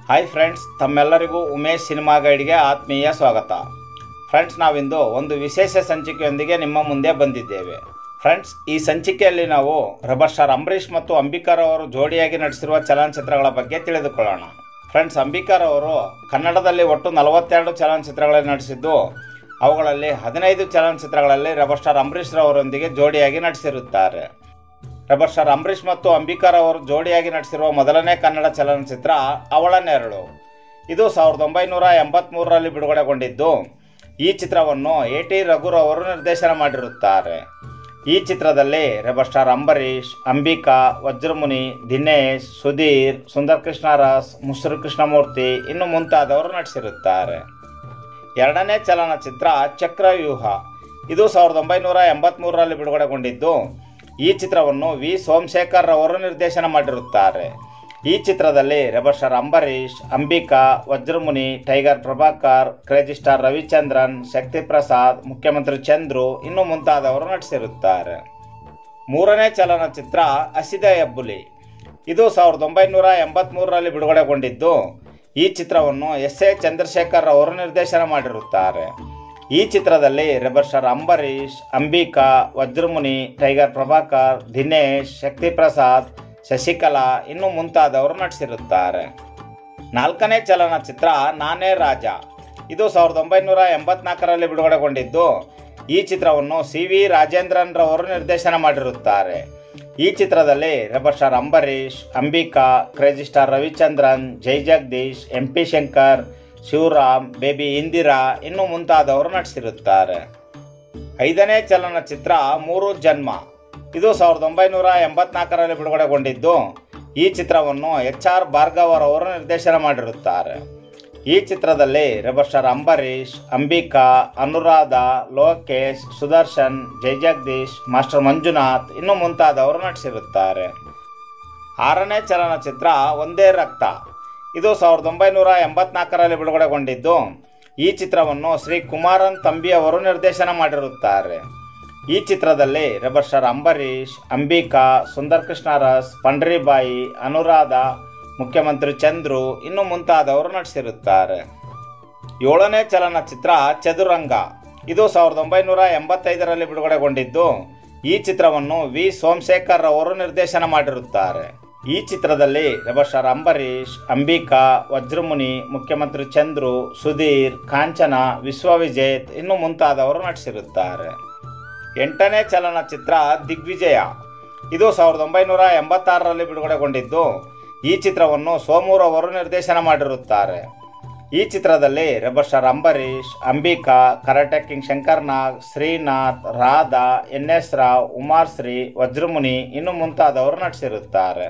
hi friends ತಮ್ಮೆಲ್ಲರಿಗೂ Umesh cinema ಗೈಡ್ಗೆ ಆತ್ಮೀಯ ಸ್ವಾಗತ ಫ್ರೆಂಡ್ಸ್ ನಾವಿಂದು ಒಂದು ವಿಶೇಷ ಸಂಚಿಕೆಯೊಂದಿಗೆ ನಿಮ್ಮ ಮುಂದೆ ಬಂದಿದ್ದೇವೆ ಫ್ರೆಂಡ್ಸ್ ಈ ಸಂಚಿಕೆಯಲ್ಲಿ ನಾವು ರಬರ್ ಸ್ಟಾರ್ ಅಂಬರೀಷ್ ಮತ್ತು ಅಂಬಿಕರ್ ಅವರು ಜೋಡಿಯಾಗಿ ನಟಿಸಿರುವ ಚಲನಚಿತ್ರಗಳ ಬಗ್ಗೆ ತಿಳಿದುಕೊಳ್ಳೋಣ ಫ್ರೆಂಡ್ಸ್ ಅಂಬಿಕರ್ ಅವರು ಕನ್ನಡದಲ್ಲಿ ಒಟ್ಟು ನಲವತ್ತೆರಡು ಚಲನಚಿತ್ರಗಳಲ್ಲಿ ನಟಿಸಿದ್ದು ಅವುಗಳಲ್ಲಿ ಹದಿನೈದು ಚಲನಚಿತ್ರಗಳಲ್ಲಿ ರಬರ್ ಸ್ಟಾರ್ ಅಂಬರೀಷ್ ರವರೊಂದಿಗೆ ಜೋಡಿಯಾಗಿ ನಟಿಸಿರುತ್ತಾರೆ ರಬರ್ ಸ್ಟಾರ್ ಅಂಬರೀಷ್ ಮತ್ತು ಅಂಬಿಕರ್ ಅವರು ಜೋಡಿಯಾಗಿ ನಟಿಸಿರುವ ಮೊದಲನೇ ಕನ್ನಡ ಚಲನಚಿತ್ರ ಅವಳ ನೆರಳು ಇದು ಸಾವಿರದ ಒಂಬೈನೂರ ಎಂಬತ್ಮೂರರಲ್ಲಿ ಬಿಡುಗಡೆಗೊಂಡಿದ್ದು ಈ ಚಿತ್ರವನ್ನು ಎ ಟಿ ರಘುರ್ ಅವರು ನಿರ್ದೇಶನ ಮಾಡಿರುತ್ತಾರೆ ಈ ಚಿತ್ರದಲ್ಲಿ ರೆಬರ್ ಸ್ಟಾರ್ ಅಂಬರೀಷ್ ಅಂಬಿಕಾ ವಜ್ರಮುನಿ ದಿನೇಶ್ ಸುಧೀರ್ ಸುಂದರ್ ಕೃಷ್ಣರಾಸ್ ಮುಸುರು ಕೃಷ್ಣಮೂರ್ತಿ ಇನ್ನು ಮುಂತಾದವರು ನಟಿಸಿರುತ್ತಾರೆ ಎರಡನೇ ಚಲನಚಿತ್ರ ಚಕ್ರವ್ಯೂಹ ಇದು ಸಾವಿರದ ಒಂಬೈನೂರ ಎಂಬತ್ಮೂರರಲ್ಲಿ ಬಿಡುಗಡೆಗೊಂಡಿದ್ದು ಈ ಚಿತ್ರವನ್ನು ವಿ ಸೋಮಶೇಖರ್ ಅವರು ನಿರ್ದೇಶನ ಮಾಡಿರುತ್ತಾರೆ ಈ ಚಿತ್ರದಲ್ಲಿ rebel star Ambareesh Ambika Vajramuni tiger Prabhakar crazy star Ravichandran Shakti Prasad Mukhyamantri Chandru ಇನ್ನು ಮುಂತಾದವರು ನಟಿಸಿರುತ್ತಾರೆ ಮೂರನೇ ಚಲನಚಿತ್ರ ಹಸಿದ ಹೆಬ್ಬುಲಿ ಇದು ಸಾವಿರದ ಒಂಬೈನೂರ ಎಂಬತ್ಮೂರರಲ್ಲಿ ಬಿಡುಗಡೆಗೊಂಡಿದ್ದು ಈ ಚಿತ್ರವನ್ನು ಎಸ್ ಎ ಚಂದ್ರಶೇಖರ್ ಅವರು ನಿರ್ದೇಶನ ಮಾಡಿರುತ್ತಾರೆ ಈ ಚಿತ್ರದಲ್ಲಿ rebel star Ambareesh Ambika Vajramuni tiger Prabhakar Dinesh Shakti Prasad Shashikala ಇನ್ನು ಮುಂತಾದವರು ನಟಿಸಿರುತ್ತಾರೆ ನಾಲ್ಕನೇ ಚಲನಚಿತ್ರ ನಾನೇ ರಾಜ ಇದು ಸಾವಿರದ ಒಂಬೈನೂರ ಎಂಬತ್ನಾಲ್ಕರಲ್ಲಿ ಬಿಡುಗಡೆಗೊಂಡಿದ್ದು ಈ ಚಿತ್ರವನ್ನು ಸಿ ವಿ ರಾಜೇಂದ್ರನ್ ರವರು ನಿರ್ದೇಶನ ಮಾಡಿರುತ್ತಾರೆ ಈ ಚಿತ್ರದಲ್ಲಿ rebel star Ambareesh Ambika crazy star Ravichandran Jai Jagadish M P Shankar Shivaram baby Indira ಇನ್ನು ಮುಂತಾದವರು ನಟಿಸಿರುತ್ತಾರೆ ಐದನೇ ಚಲನಚಿತ್ರ ಮೂರು ಜನ್ಮ ಇದು ಸಾವಿರದ ಒಂಬೈನೂರ ಎಂಬತ್ನಾಲ್ಕರಲ್ಲಿ ಬಿಡುಗಡೆಗೊಂಡಿದ್ದು ಈ ಚಿತ್ರವನ್ನು ಎಚ್ ಆರ್ ಭಾರ್ಗವ್ ಅವರು ನಿರ್ದೇಶನ ಮಾಡಿರುತ್ತಾರೆ ಈ ಚಿತ್ರದಲ್ಲಿ rebel star Ambareesh Ambika Anuradha Lokesh Sudarshan Jai Jagadish master Manjunath ಇನ್ನು ಮುಂತಾದವರು ನಟಿಸಿರುತ್ತಾರೆ ಆರನೇ ಚಲನಚಿತ್ರ ಒಂದೇ ರಕ್ತ ಇದು ಸಾವಿರದ ಒಂಬೈನೂರ ಎಂಬತ್ನಾಲ್ಕರಲ್ಲಿ ಬಿಡುಗಡೆಗೊಂಡಿದ್ದು ಈ ಚಿತ್ರವನ್ನು ಶ್ರೀ ಕುಮಾರನ್ ತಂಬಿ ಅವರು ನಿರ್ದೇಶನ ಮಾಡಿರುತ್ತಾರೆ ಈ ಚಿತ್ರದಲ್ಲಿ ರೆಬರ್ ಸ್ಟಾರ್ ಅಂಬರೀಷ್ ಅಂಬಿಕಾ ಸುಂದರ್ ಕೃಷ್ಣರಸ್ ಪಂಡ್ರಿಬಾಯಿ ಅನುರಾಧ ಮುಖ್ಯಮಂತ್ರಿ ಚಂದ್ರು ಇನ್ನು ಮುಂತಾದವರು ನಟಿಸಿರುತ್ತಾರೆ ಏಳನೇ ಚಲನಚಿತ್ರ ಚದುರಂಗ ಇದು ಸಾವಿರದ ಒಂಬೈನೂರ ಎಂಬತ್ತೈದರಲ್ಲಿ ಬಿಡುಗಡೆಗೊಂಡಿದ್ದು ಈ ಚಿತ್ರವನ್ನು ವಿ ಸೋಮಶೇಖರ್ ಅವರು ನಿರ್ದೇಶನ ಮಾಡಿರುತ್ತಾರೆ ಈ ಚಿತ್ರದಲ್ಲಿ ರೆಬರ್ ಸ್ಟಾರ್ ಅಂಬರೀಷ್ ಅಂಬಿಕಾ ವಜ್ರಮುನಿ ಮುಖ್ಯಮಂತ್ರಿ ಚಂದ್ರು ಸುಧೀರ್ ಕಾಂಚನ ವಿಶ್ವವಿಜೇತ್ ಇನ್ನು ಮುಂತಾದವರು ನಟಿಸಿರುತ್ತಾರೆ ಎಂಟನೇ ಚಲನಚಿತ್ರ ದಿಗ್ವಿಜಯ ಇದು ಸಾವಿರದ ಒಂಬೈನೂರ ಎಂಬತ್ತಾರರಲ್ಲಿ ಬಿಡುಗಡೆಗೊಂಡಿದ್ದು ಈ ಚಿತ್ರವನ್ನು ಸೋಮೂರ್ ಅವರು ನಿರ್ದೇಶನ ಮಾಡಿರುತ್ತಾರೆ ಈ ಚಿತ್ರದಲ್ಲಿ rebel star Ambareesh Ambika karate king Shankar Nag Srinath Radha N S Rao Umashree Vajramuni ಇನ್ನು ಮುಂತಾದವರು ನಟಿಸಿರುತ್ತಾರೆ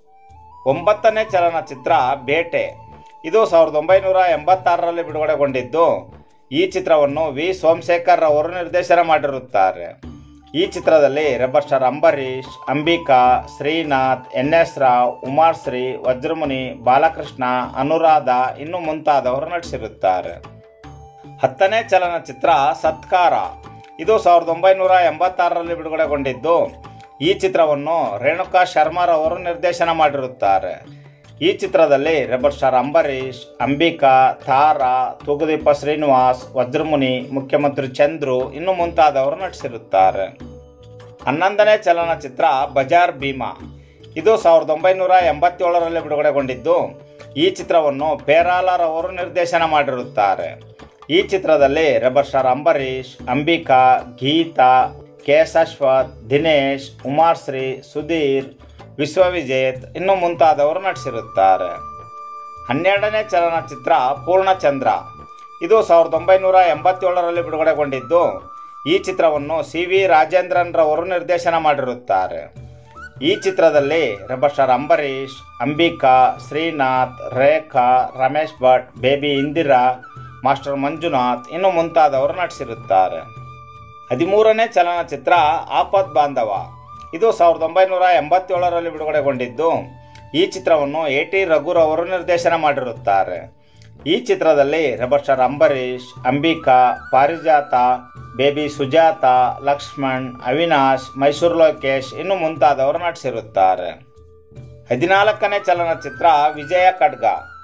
ಒಂಬತ್ತನೇ ಚಲನಚಿತ್ರ ಬೇಟೆ ಇದು ಸಾವಿರದ ಒಂಬೈನೂರ ಎಂಬತ್ತಾರರಲ್ಲಿ ಬಿಡುಗಡೆಗೊಂಡಿದ್ದು ಈ ಚಿತ್ರವನ್ನು ವಿ ಸೋಮಶೇಖರ್ ಅವರು ನಿರ್ದೇಶನ ಮಾಡಿರುತ್ತಾರೆ ಈ ಚಿತ್ರದಲ್ಲಿ rebel star Ambareesh Ambika Srinath N S Rao Umashree Vajramuni Balakrishna Anuradha ಇನ್ನು ಮುಂತಾದವರು ನಟಿಸಿರುತ್ತಾರೆ ಹತ್ತನೇ ಚಲನಚಿತ್ರ ಸತ್ಕಾರ ಇದು ಸಾವಿರದ ಒಂಬೈನೂರ ಎಂಬತ್ತಾರರಲ್ಲಿ ಬಿಡುಗಡೆಗೊಂಡಿದ್ದು ಈ ಚಿತ್ರವನ್ನು ರೇಣುಕಾ ಶರ್ಮಾರ್ ಅವರು ನಿರ್ದೇಶನ ಮಾಡಿರುತ್ತಾರೆ ಈ ಚಿತ್ರದಲ್ಲಿ ರೆಬರ್ ಸ್ಟಾರ್ ಅಂಬರೀಷ್ ಅಂಬಿಕಾ ತಾರಾ ತೂಗುದೀಪ ಶ್ರೀನಿವಾಸ್ ವಜ್ರಮುನಿ ಮುಖ್ಯಮಂತ್ರಿ ಚಂದ್ರು ಇನ್ನು ಮುಂತಾದವರು ನಟಿಸಿರುತ್ತಾರೆ ಹನ್ನೊಂದನೇ ಚಲನಚಿತ್ರ ಬಜಾರ್ ಭೀಮಾ ಇದು ಸಾವಿರದ ಒಂಬೈನೂರ ಎಂಬತ್ತೇಳರಲ್ಲಿ ಬಿಡುಗಡೆಗೊಂಡಿದ್ದು ಈ ಚಿತ್ರವನ್ನು ಪೇರಾಲರ್ ಅವರು ನಿರ್ದೇಶನ ಮಾಡಿರುತ್ತಾರೆ ಈ ಚಿತ್ರದಲ್ಲಿ rebel star Ambareesh Ambika Geetha K S Ashwath Dinesh Umashree Sudheer Vishwavijeth ಇನ್ನು ಮುಂತಾದವರು ನಟಿಸಿರುತ್ತಾರೆ ಹನ್ನೆರಡನೇ ಚಲನಚಿತ್ರ ಪೂರ್ಣಚಂದ್ರ ಇದು ಸಾವಿರದ ಒಂಬೈನೂರ ಎಂಬತ್ತೇಳರಲ್ಲಿ ಬಿಡುಗಡೆಗೊಂಡಿದ್ದು ಈ ಚಿತ್ರವನ್ನು ಸಿ ವಿ ರಾಜೇಂದ್ರನ್ ರವರು ನಿರ್ದೇಶನ ಮಾಡಿರುತ್ತಾರೆ ಈ ಚಿತ್ರದಲ್ಲಿ rebel star Ambareesh Ambika Srinath Rekha Ramesh Bhat baby Indira master Manjunath ಇನ್ನು ಮುಂತಾದವರು ನಟಿಸಿರುತ್ತಾರೆ ಹದಿಮೂರನೇ ಚಲನಚಿತ್ರ ಆಪತ್ ಬಾಂಧವ ಇದು ಸಾವಿರದ ಒಂಬೈನೂರ ಎಂಬತ್ತೇಳರಲ್ಲಿ ಬಿಡುಗಡೆಗೊಂಡಿದ್ದು ಈ ಚಿತ್ರವನ್ನು ಎ ಟಿ ರಘುರ್ ಅವರು ನಿರ್ದೇಶನ ಮಾಡಿರುತ್ತಾರೆ ಈ ಚಿತ್ರದಲ್ಲಿ rebel star Ambareesh Ambika Parijatha baby Sujatha Lakshman Avinash Mysuru Lokesh ಇನ್ನು ಮುಂತಾದವರು ನಟಿಸಿರುತ್ತಾರೆ ಹದಿನಾಲ್ಕನೇ ಚಲನಚಿತ್ರ ವಿಜಯ ಖಡ್ಗ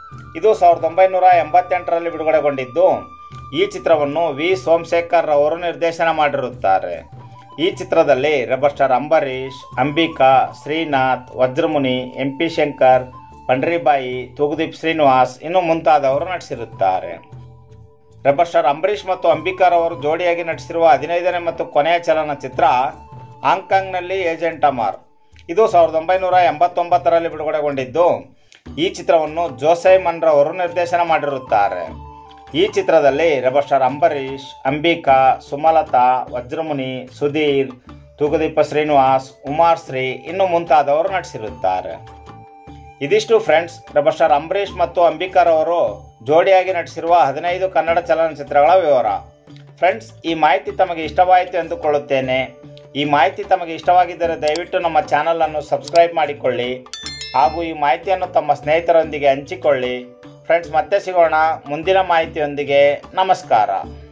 ಇದು ಸಾವಿರದ ಒಂಬೈನೂರ ಎಂಬತ್ತೆಂಟರಲ್ಲಿ ಬಿಡುಗಡೆಗೊಂಡಿದ್ದು ಈ ಚಿತ್ರವನ್ನು ವಿ ಸೋಮಶೇಖರ್ ಅವರು ನಿರ್ದೇಶನ ಮಾಡಿರುತ್ತಾರೆ ಈ ಚಿತ್ರದಲ್ಲಿ rebel star Ambareesh Ambika Srinath Vajramuni M P Shankar Pandaribai Thoogudeep Srinivas ಇನ್ನು ಮುಂತಾದವರು ನಟಿಸಿರುತ್ತಾರೆ ರೆಬರ್ ಸ್ಟಾರ್ ಅಂಬರೀಷ್ ಮತ್ತು ಅಂಬಿಕಾರ್ ಅವರು ಜೋಡಿಯಾಗಿ ನಟಿಸಿರುವ ಹದಿನೈದನೇ ಮತ್ತು ಕೊನೆಯ ಚಲನಚಿತ್ರ ಹಾಂಗ್ಕಾಂಗ್ನಲ್ಲಿ ಏಜೆಂಟ್ ಅಮಾರ್ ಇದು ಸಾವಿರದ ಒಂಬೈನೂರ ಎಂಬತ್ತೊಂಬತ್ತರಲ್ಲಿ ಬಿಡುಗಡೆಗೊಂಡಿದ್ದು ಈ ಚಿತ್ರವನ್ನು ಜೋಸೈ ಮನ್ರವರು ನಿರ್ದೇಶನ ಮಾಡಿರುತ್ತಾರೆ ಈ ಚಿತ್ರದಲ್ಲಿ ರೆಬರ್ ಸ್ಟಾರ್ ಅಂಬರೀಷ್ ಅಂಬಿಕಾ ಸುಮಲತಾ ವಜ್ರಮುನಿ ಸುಧೀರ್ ತೂಗುದೀಪ ಶ್ರೀನಿವಾಸ್ ಉಮಾಶ್ರೀ ಇನ್ನು ಮುಂತಾದವರು ನಟಿಸಿರುತ್ತಾರೆ ಇದಿಷ್ಟು ಫ್ರೆಂಡ್ಸ್ ರೆಬರ್ ಸ್ಟಾರ್ ಅಂಬರೀಷ್ ಮತ್ತು ಅಂಬಿಕಾರ್ ಅವರು ಜೋಡಿಯಾಗಿ ನಟಿಸಿರುವ ಹದಿನೈದು ಕನ್ನಡ ಚಲನಚಿತ್ರಗಳ ವಿವರ ಫ್ರೆಂಡ್ಸ್ ಈ ಮಾಹಿತಿ ತಮಗೆ ಇಷ್ಟವಾಯಿತು ಎಂದುಕೊಳ್ಳುತ್ತೇನೆ ಈ ಮಾಹಿತಿ ತಮಗೆ ಇಷ್ಟವಾಗಿದ್ದರೆ ದಯವಿಟ್ಟು ನಮ್ಮ ಚಾನಲನ್ನು ಸಬ್ಸ್ಕ್ರೈಬ್ ಮಾಡಿಕೊಳ್ಳಿ ಹಾಗೂ ಈ ಮಾಹಿತಿಯನ್ನು ತಮ್ಮ ಸ್ನೇಹಿತರೊಂದಿಗೆ ಹಂಚಿಕೊಳ್ಳಿ ಫ್ರೆಂಡ್ಸ್ ಮತ್ತೆ ಸಿಗೋಣ ಮುಂದಿನ ಮಾಹಿತಿಯೊಂದಿಗೆ ನಮಸ್ಕಾರ